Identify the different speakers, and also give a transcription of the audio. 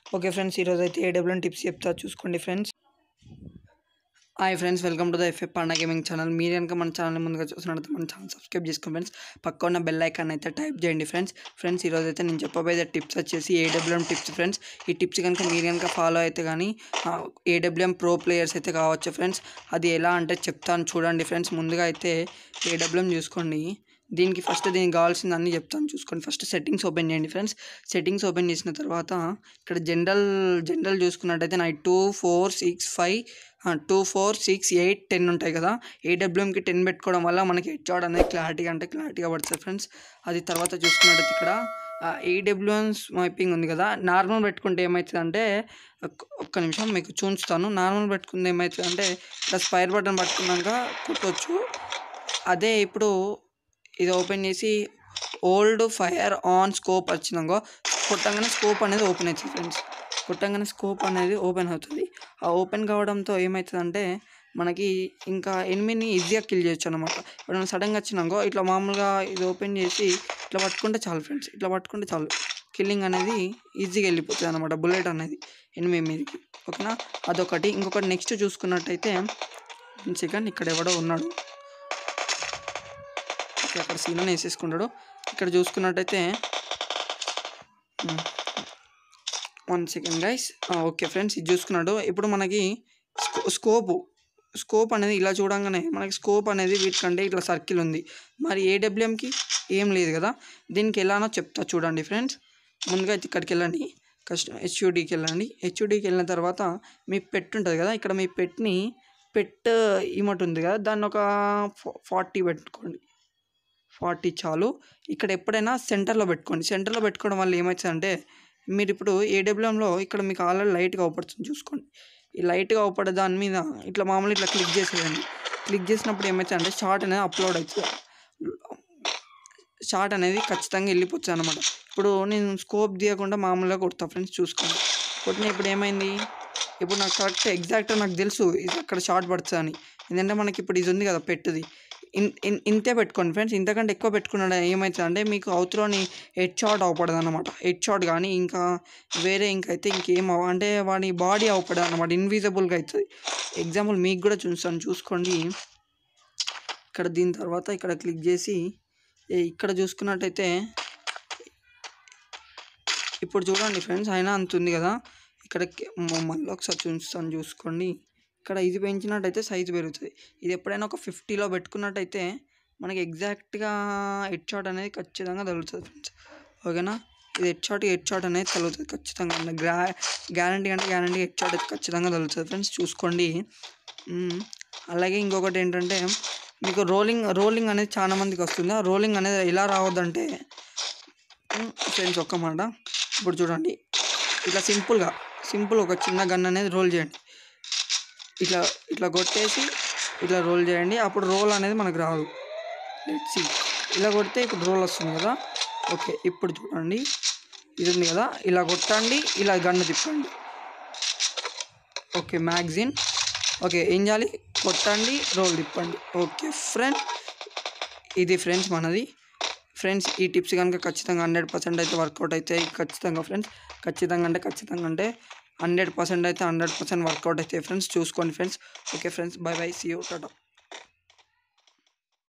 Speaker 1: okay friends ఈరోజు అయితే ఏడబ్ల్యూఎన్ tips చెప్తా చూసుకోండి friends hi friends welcome to the FF panda gaming channel మీరు కనుక మన ఛానల్ ముందుగా చూసినట్టు మన ఛానల్ సబ్స్క్రైబ్ చేసుకోండి ఫ్రెండ్స్ పక్క ఉన్న బెల్ ఐకాన్ అయితే టైప్ చేయండి ఫ్రెండ్స్ ఫ్రెండ్స్ ఈరోజు అయితే నేను చెప్పబోయే టిప్స్ వచ్చేసి ఏడబ్ల్యూఎం టిప్స్ ఫ్రెండ్స్ ఈ టిప్స్ కనుక మీరు కనుక ఫాలో అయితే కానీ ఏడబ్ల్యూఎం ప్రో ప్లేయర్స్ అయితే కావచ్చు ఫ్రెండ్స్ అది ఎలా అంటే చెప్తాను చూడండి ఫ్రెండ్స్ ముందుగా అయితే ఏడబ్ల్యూఎం చూసుకోండి దీనికి ఫస్ట్ దీనికి కావాల్సింది అన్నీ చెప్తాను చూసుకోండి ఫస్ట్ సెట్టింగ్స్ ఓపెన్ చేయండి ఫ్రెండ్స్ సెట్టింగ్స్ ఓపెన్ చేసిన తర్వాత ఇక్కడ జనరల్ జనరల్ చూసుకున్నట్టయితే నాకు two four six five two four six eight ten ఉంటాయి కదా ఏడబ్ల్యూఎంకి టెన్ పెట్టుకోవడం వల్ల మనకి హెడ్ షాట్ అనేది క్లారిటీగా అంటే క్లారిటీగా పడుతుంది ఫ్రెండ్స్ అది తర్వాత చూసుకున్నట్టయితే ఇక్కడ ఏడబ్ల్యూఎం స్మైపింగ్ ఉంది కదా నార్మల్ పెట్టుకుంటే ఏమవుతుంది అంటే ఒక్క నిమిషం మీకు చూస్తాను నార్మల్ పెట్టుకుంటే ఏమవుతుంది అంటే ఇట్లా స్పైర్ బటన్ పట్టుకున్నాక కుట్టవచ్చు అదే ఇప్పుడు ఇది ఓపెన్ చేసి ఓల్డ్ ఫైర్ ఆన్ స్కోప్ వచ్చినాకో కొట్టంగానే స్కోప్ అనేది ఓపెన్ అవుతుంది ఫ్రెండ్స్ కొట్టంగానే స్కోప్ అనేది ఓపెన్ అవుతుంది ఆ ఓపెన్ కావడంతో ఏమవుతుందంటే మనకి ఇంకా ఎనిమిదిని ఈజీగా కిల్ చేయొచ్చు అనమాట ఇప్పుడు సడన్గా వచ్చినాకో ఇట్లా మామూలుగా ఇది ఓపెన్ చేసి ఇట్లా పట్టుకుంటే చాలు ఫ్రెండ్స్ ఇట్లా పట్టుకుంటే చాలు కిల్లింగ్ అనేది ఈజీగా వెళ్ళిపోతుంది అనమాట బుల్లెట్ అనేది ఎనిమిది మీదకి ఓకేనా అదొకటి ఇంకొకటి నెక్స్ట్ చూసుకున్నట్టయితే సెకండ్ ఇక్కడ ఎవడో ఉన్నాడు ఓకే అక్కడ సీన్ వేసేసుకుంటాడు ఇక్కడ చూసుకున్నట్టయితే one second guys okay friends ఇది చూసుకున్నాడు ఇప్పుడు మనకి స్కోపు స్కోప్ అనేది ఇలా చూడంగానే మనకి స్కోప్ అనేది వీటికంటే ఇట్లా సర్కిల్ ఉంది మరి ఏడబ్ల్యూఎంకి ఏం లేదు కదా దీనికి ఎలానో చెప్తా చూడండి ఫ్రెండ్స్ ముందుగా ఇక్కడికి వెళ్ళండి కష్టం హెచ్యూడికి వెళ్ళండి హెచ్యూడికి వెళ్ళిన తర్వాత మీ పెట్ ఉంటుంది కదా ఇక్కడ మీ పెట్ని పెట్ ఇమట్ ఉంది కదా దాన్ని ఒక ఫార్టీ పెట్టుకోండి ఫార్టీ చాలు ఇక్కడ ఎప్పుడైనా సెంటర్లో పెట్టుకోండి సెంటర్లో పెట్టుకోవడం వల్ల ఏమవుతుందంటే మీరు ఇప్పుడు ఏడబ్ల్యూఎంలో ఇక్కడ మీకు ఆల్రెడీ లైట్గా అవపడుతుంది చూసుకోండి ఈ లైట్గా అవపడే దాని మీద ఇట్లా మామూలు ఇట్లా క్లిక్ చేసేదండి క్లిక్ చేసినప్పుడు ఏమవుతుందంటే షార్ట్ అనేది అప్లోడ్ అవుతుంది షార్ట్ అనేది ఖచ్చితంగా వెళ్ళిపోతుంది అనమాట ఇప్పుడు నేను స్కోప్ తీయకుండా మామూలుగా కొడతా ఫ్రెండ్స్ చూసుకోండి కొట్టిన ఇప్పుడు ఏమైంది ఇప్పుడు నాకు కరెక్ట్ ఎగ్జాక్ట్ నాకు తెలుసు ఇది అక్కడ షార్ట్ పడుతుంది అని ఎందుకంటే మనకి ఇప్పుడు ఇది ఉంది కదా పెట్టుది ఇంతే పెట్టుకోండి ఫ్రెండ్స్ ఇంతకంటే ఎక్కువ పెట్టుకున్నాడు ఏమవుతుంది అంటే మీకు అవుతులోని హెడ్ షాట్ అవపడదు అనమాట హెడ్ షాట్ కానీ ఇంకా వేరే ఇంకైతే ఇంకేం అవ అంటే వాడి బాడీ అవపడదు అనమాట ఇన్విజిబుల్గా అవుతుంది ఎగ్జాంపుల్ మీకు కూడా చూస్తాను చూసుకోండి ఇక్కడ దీని తర్వాత ఇక్కడ క్లిక్ చేసి ఇక్కడ చూసుకున్నట్టయితే ఇప్పుడు చూడండి ఫ్రెండ్స్ అయినా అంత ఉంది కదా ఇక్కడ మళ్ళీ ఒకసారి చూస్తాను చూసుకోండి ఇక్కడ ఇది పెంచినట్టయితే సైజు పెరుగుతుంది ఇది ఎప్పుడైనా ఒక ఫిఫ్టీలో పెట్టుకున్నట్టయితే మనకి ఎగ్జాక్ట్గా హెడ్ షాట్ అనేది ఖచ్చితంగా తగులుతుంది ఫ్రెండ్స్ ఓకేనా ఇది హెడ్ షాట్ హెడ్ షాట్ అనేది తగులుతుంది ఖచ్చితంగా గ్రా గ్యారంటీ అంటే గ్యారంటీ హెడ్ షాట్ అయితే ఖచ్చితంగా తగులుతుంది ఫ్రెండ్స్ చూసుకోండి అలాగే ఇంకొకటి ఏంటంటే మీకు రోలింగ్ రోలింగ్ అనేది చాలా మందికి వస్తుంది ఆ రోలింగ్ అనేది ఎలా రావద్దంటే ఫ్రెండ్స్ ఒక్క మాట ఇప్పుడు చూడండి ఇట్లా సింపుల్గా సింపుల్ ఒక చిన్న గన్ అనేది రోల్ చేయండి ఇట్లా ఇట్లా కొట్టేసి ఇట్లా రోల్ చేయండి అప్పుడు రోల్ అనేది మనకు రాదు సి ఇలా కొడితే ఇప్పుడు రోల్ వస్తుంది కదా ఓకే ఇప్పుడు చూడండి ఇది ఉంది కదా ఇలా కొట్టండి ఇలా గన్ను తిప్పండి ఓకే మ్యాగ్జిన్ ఓకే ఏం చేయాలి కొట్టండి రోల్ తిప్పండి ఓకే ఫ్రెండ్ ఇది ఫ్రెండ్స్ మనది ఫ్రెండ్స్ ఈ టిప్స్ కనుక ఖచ్చితంగా హండ్రెడ్ పర్సెంట్ అయితే వర్కౌట్ అవుతాయి ఖచ్చితంగా ఫ్రెండ్స్ ఖచ్చితంగా అంటే ఖచ్చితంగా అంటే హండ్రెడ్ పర్సెంట్ అయితే హండ్రెడ్ పర్సెంట్ వర్కౌట్ అవుతాయి ఫ్రెండ్స్ చూసుకోండి friends okay friends bye bye see you Tata